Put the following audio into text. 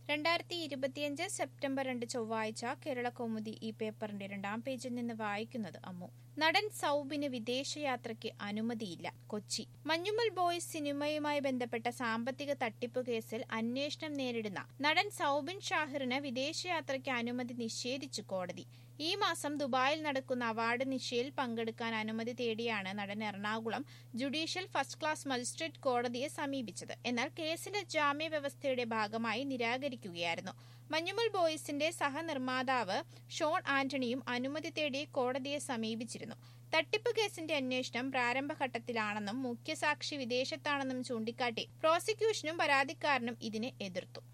രണ്ടായിരത്തി ഇരുപത്തിയഞ്ച് സെപ്റ്റംബർ രണ്ട് ചൊവ്വാഴ്ച കേരള കൗമുദി ഈ പേപ്പറിന്റെ രണ്ടാം പേജിൽ നിന്ന് വായിക്കുന്നത് അമ്മു നടൻ സൗബിന് വിദേശയാത്രയ്ക്ക് അനുമതിയില്ല കൊച്ചി മഞ്ഞുമൽ ബോയ്സ് സിനിമയുമായി ബന്ധപ്പെട്ട സാമ്പത്തിക തട്ടിപ്പ് കേസിൽ അന്വേഷണം നേരിടുന്ന നടൻ സൗബിൻ ഷാഹിറിന് വിദേശയാത്രയ്ക്ക് അനുമതി നിഷേധിച്ചു കോടതി ഈ മാസം ദുബായിൽ നടക്കുന്ന അവാർഡ് നിശയിൽ പങ്കെടുക്കാൻ അനുമതി തേടിയാണ് നടൻ Ernakulam judicial first class magistrate കോടതിയെ സമീപിച്ചത് എന്നാൽ കേസിന്റെ ജാമ്യ വ്യവസ്ഥയുടെ ഭാഗമായി നിരാകരിക്കുകയായിരുന്നു മഞ്ഞുമൽ ബോയ്സിന്റെ സഹനിർമ്മാതാവ് ഷോൺ ആന്റണിയും അനുമതി തേടി കോടതിയെ സമീപിച്ചിരുന്നു തട്ടിപ്പ് കേസിന്റെ അന്വേഷണം പ്രാരംഭഘട്ടത്തിലാണെന്നും മുഖ്യസാക്ഷി വിദേശത്താണെന്നും ചൂണ്ടിക്കാട്ടി പ്രോസിക്യൂഷനും പരാതിക്കാരനും ഇതിനെ എതിർത്തു